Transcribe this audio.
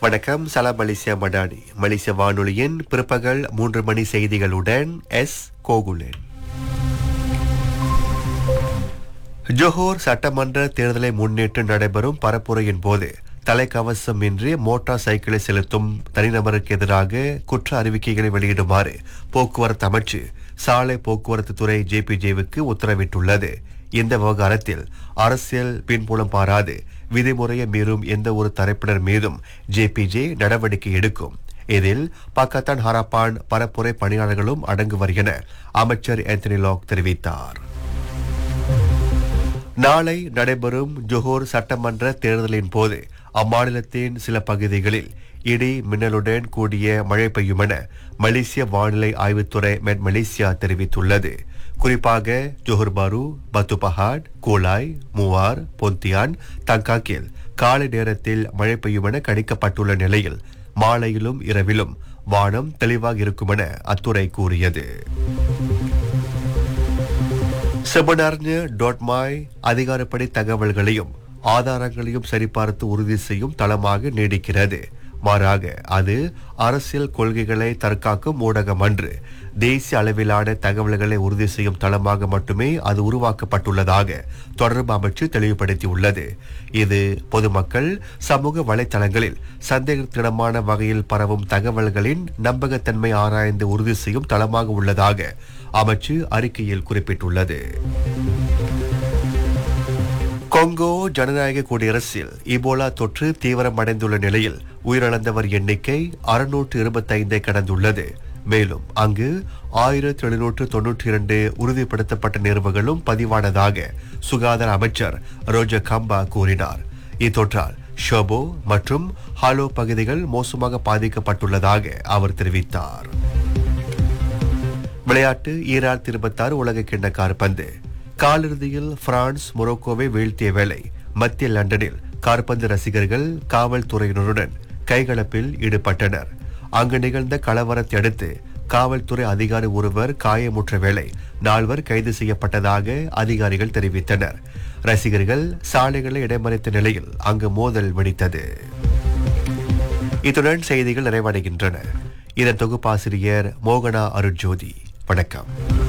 வணக்கம் சலாம் மலேசியா மடானி மலேசிய வானொலியின் பிற்பகல் மூன்று மணி செய்திகளுடன் எஸ் கோகுலன் ஜோஹோர் சட்டமன்ற தேர்தலை முன்னிட்டு நடைபெறும் பரப்புரையின் போது தலைக்கவசம் இன்றி மோட்டார் சைக்கிளை செலுத்தும் தனிநபருக்கு எதிராக குற்ற அறிவிக்கைகளை வெளியிடுமாறு போக்குவரத்து அமைச்சு சாலை போக்குவரத்து துறை ஜேபிஜேவுக்கு உத்தரவிட்டுள்ளது இந்த விவகாரத்தில் அரசியல் பின்புலம் பாராது விதிமுறையை மீறும் எந்த ஒரு தரப்பினர் மீதும் ஜேபிஜே நடவடிக்கை எடுக்கும் இதில் பாகிஸ்தான் ஹராப்பான் பரப்புரை பணியாளர்களும் அடங்குவர் என அமைச்சர் ஆந்தனி லாக் தெரிவித்தார் நாளை நடைபெறும் ஜோஹர் சட்டமன்ற தேர்தலின் போது அம்மாநிலத்தின் சில பகுதிகளில் இடி மின்னலுடன் கூடிய மழை பெய்யும் என மலேசிய வானிலை ஆய்வுத்துறை மெட் மலேசியா தெரிவித்துள்ளது குறிப்பாக Johor Bahru Batu Pahat Kulai Muar Pontian தங்காக்கில் காலை நேரத்தில் மழை பெய்யும் என கணிக்கப்பட்டுள்ள நிலையில் மாலையிலும் இரவிலும் வானம் தெளிவாக இருக்கும் என அத்துறை கூறியது செபனார்னு டோட்மாய் அதிகாரப்படி தகவல்களையும் ஆதாரங்களையும் சரிபார்த்து உறுதி செய்யும் தளமாக நீடிக்கிறது மாறாக அது அரசியல் கொள்கைகளை தற்காக்கும் ஊடகம் அன்று தேசிய அளவிலான தகவல்களை உறுதி செய்யும் தளமாக மட்டுமே அது உருவாக்கப்பட்டுள்ளதாக தொடர்பு அமைச்சு தெளிவுபடுத்தியுள்ளது இது பொதுமக்கள் சமூக வலைத்தளங்களில் சந்தேகத்திடமான வகையில் பரவும் தகவல்களின் நம்பகத்தன்மை ஆராய்ந்து உறுதி செய்யும் தளமாக உள்ளதாக அமைச்சு அறிக்கையில் குறிப்பிட்டுள்ளது கொங்கோ ஜனநாயக குடியரசில் இபோலா தொற்று தீவிரமடைந்துள்ள நிலையில் உயிரிழந்தவர் எண்ணிக்கை அறுநூற்று இருபத்தைந்தை கடந்துள்ளது மேலும் அங்கு ஆயிரத்தி எழுநூற்று தொன்னூற்றி இரண்டு உறுதிப்படுத்தப்பட்ட நிறுவங்களும் பதிவானதாக சுகாதார அமைச்சர் ரோஜா கம்பா கூறினார் இத்தொற்றால் ஷோபோ மற்றும் ஹாலோ பகுதிகள் மோசமாக பாதிக்கப்பட்டுள்ளதாக அவர் தெரிவித்தார் விளையாட்டு ஈராயிரத்தி இருபத்தாறு உலக கிண்ண காற்பந்து காலிறுதியில் பிரான்ஸ் மொரோக்கோவை வீழ்த்திய வேளை மத்திய லண்டனில் காற்பந்து ரசிகர்கள் காவல்துறையினருடன் கைகலப்பில் ஈடுபட்டனர் அங்கு நிகழ்ந்த கலவரத்தை அடுத்து காவல்துறை அதிகாரி ஒருவர் காயமுற்ற வேளை நால்வர் கைது செய்யப்பட்டதாக அதிகாரிகள் தெரிவித்தனர் ரசிகர்கள் சாலைகளை இடைமறித்த நிலையில் அங்கு மோதல் வெடித்தது இத்துடன் செய்திகள் நிறைவடைகின்றன இதன் தொகுப்பாசிரியர் மோகனா அருட்ஜோதி வணக்கம்